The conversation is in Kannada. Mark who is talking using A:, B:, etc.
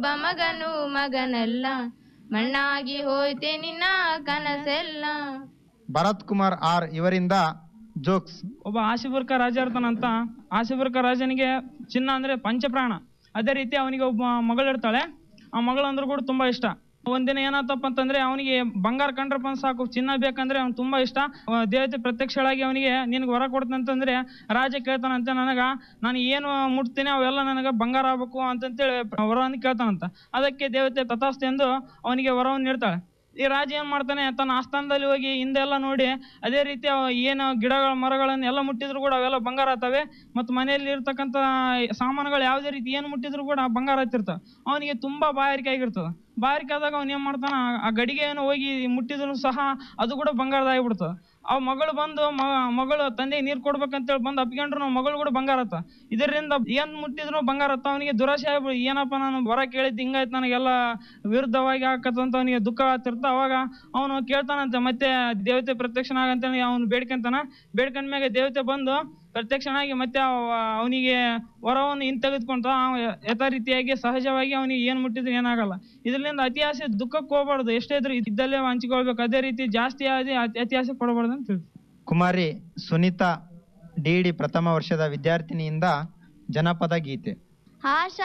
A: ಒಬ್ಬ ಮಗನು ಮಗನಲ್ಲ ಮಣ್ಣಾಗಿ ಹೋಯ್ತೆ ನಿನ್ನ ಕನಸೆಲ್ಲ
B: ಭರತ್ ಕುಮಾರ್ ಆರ್ ಇವರಿಂದ ಜೋಕ್ಸ್
C: ಒಬ್ಬ ಆಶಿಬುರ್ಕ ರಾಜ ಇರ್ತಾನಂತ ಆಶಿಬುರ್ಕ ರಾಜನಿಗೆ ಚಿನ್ನ ಅಂದ್ರೆ ಪಂಚಪ್ರಾಣ ಅದೇ ರೀತಿ ಅವನಿಗೆ ಒಬ್ಬ ಮಗಳಿರ್ತಾಳೆ ಆ ಮಗಳು ಅಂದ್ರೂ ಕೂಡ ತುಂಬಾ ಇಷ್ಟ ಒಂದಿನ ಏನಾತಪ್ಪ ಅಂತಂದ್ರೆ ಅವನಿಗೆ ಬಂಗಾರ ಕಂಡ್ರಪ್ಪ ಅಂದ್ ಸಾಕು ಚಿನ್ನ ಬೇಕಂದ್ರೆ ಅವ್ನು ತುಂಬಾ ಇಷ್ಟ ಅವ ದೇವತೆ ಪ್ರತ್ಯಕ್ಷಳಾಗಿ ಅವನಿಗೆ ನಿನ್ಗೆ ವರ ಕೊಡ್ತಂತಂದ್ರೆ ರಾಜ ಕೇಳ್ತಾನಂತೆ ನನಗ ನಾನು ಏನು ಮುಟ್ತೀನಿ ಅವೆಲ್ಲ ನನಗ ಬಂಗಾರ ಆಗ್ಬೇಕು ಅಂತಂತೇಳಿ ವರವನ್ನು ಕೇಳ್ತಾನಂತ ಅದಕ್ಕೆ ದೇವತೆ ತಥಾಸ್ತು ಎಂದು ಅವನಿಗೆ ವರವನ್ನು ನೀಡ್ತಾಳೆ ಈ ರಾಜ ಏನ್ ಮಾಡ್ತಾನೆ ತನ್ನ ಆಸ್ಥಾನದಲ್ಲಿ ಹೋಗಿ ಹಿಂದೆಲ್ಲ ನೋಡಿ ಅದೇ ರೀತಿ ಅವ ಏನು ಗಿಡಗಳ ಮರಗಳನ್ನ ಎಲ್ಲ ಮುಟ್ಟಿದ್ರು ಕೂಡ ಅವೆಲ್ಲ ಬಂಗಾರ ಆಗ್ತವೆ ಮತ್ತು ಮನೆಯಲ್ಲಿ ಇರ್ತಕ್ಕಂಥ ಸಾಮಾನುಗಳು ಯಾವುದೇ ರೀತಿ ಏನು ಮುಟ್ಟಿದ್ರು ಕೂಡ ಬಂಗಾರ ಹತ್ತಿರ್ತಾವ ಅವನಿಗೆ ತುಂಬಾ ಬಾಯಾರಿಕೆ ಆಗಿರ್ತದ ಬಾಯಾರಿಕೆ ಆದಾಗ ಅವ್ನು ಏನ್ ಮಾಡ್ತಾನ ಆ- ಆ ಗಡಿಗೆಯನ್ನು ಹೋಗಿ ಮುಟ್ಟಿದ್ರು ಸಹ ಅದು ಕೂಡ ಬಂಗಾರದಾಗಿಬಿಡ್ತದ ಅವ್ ಮಗಳು ಬಂದು ಮ- ಮಗಳು ತಂದೆಗೆ ನೀರ್ ಕೊಡ್ಬೇಕಂತೇಳಿ ಬಂದು ಅಪ್ಕೊಂಡ್ರು ಮಗಳು ಕೂಡ ಬಂಗಾರ ಆತ ಇದರಿಂದ ಏನ್ ಮುಟ್ಟಿದ್ರು ಬಂಗಾರ ಆತ ಅವನಿಗೆ ದುರಾಶೆ ಆಗ್ಬಿಡು ಏನಪ್ಪ ನಾನು ಬರ ಕೇಳಿದ್ದು ಹಿಂಗಾಯ್ತು ನನಗೆಲ್ಲ ವಿರುದ್ಧವಾಗಿ ಆಕತ್ತಂತ ಅವನಿಗೆ ದುಃಖ ಆಗ್ತಿರ್ತ ಅವಾಗ ಅವನು ಕೇಳ್ತಾನಂತೆ ಮತ್ತೆ ದೇವತೆ ಪ್ರತ್ಯಕ್ಷನಾಗಂತ ಅವನು ಬೇಡ್ಕಂತಾನ ಬೇಡ್ಕೊಂಡ ಮ್ಯಾಗ ದೇವತೆ ಬಂದು ಪ್ರತ್ಯಕ್ಷನಾಗಿ ಮತ್ತೆ ಅವನಿಗೆ ವರವನ್ನು ಹಿಂತೆಗೆದುಕೊಂತ ಅವ ಯಥಾ ರೀತಿಯಾಗಿ ಸಹಜವಾಗಿ ಅವನಿಗೆ ಏನ್ ಮುಟ್ಟಿದ್ರು ಏನಾಗಲ್ಲ ಇದರಿಂದ ಅತಿ ಆಸೆ ದುಃಖಕ್ಕೆ ಹೋಗ್ಬಾರ್ದು ಎಷ್ಟೇ ಇದ್ರು ಇದ್ದಲ್ಲೇ ಹಂಚಿಕೊಳ್ಬೇಕು ಅದೇ ರೀತಿ ಜಾಸ್ತಿ ಆದಿ ಅತಿ ಅತಿ ಆಸೆ ಪಡಬಾರ್ದು ಅಂತ ತಿಳ್ದು
B: ಕುಮಾರಿ ಸುನೀತಾ ಡಿ ಪ್ರಥಮ ವರ್ಷದ ವಿದ್ಯಾರ್ಥಿನಿಯಿಂದ ಜನಪದ ಗೀತೆ
D: ಆಶಾ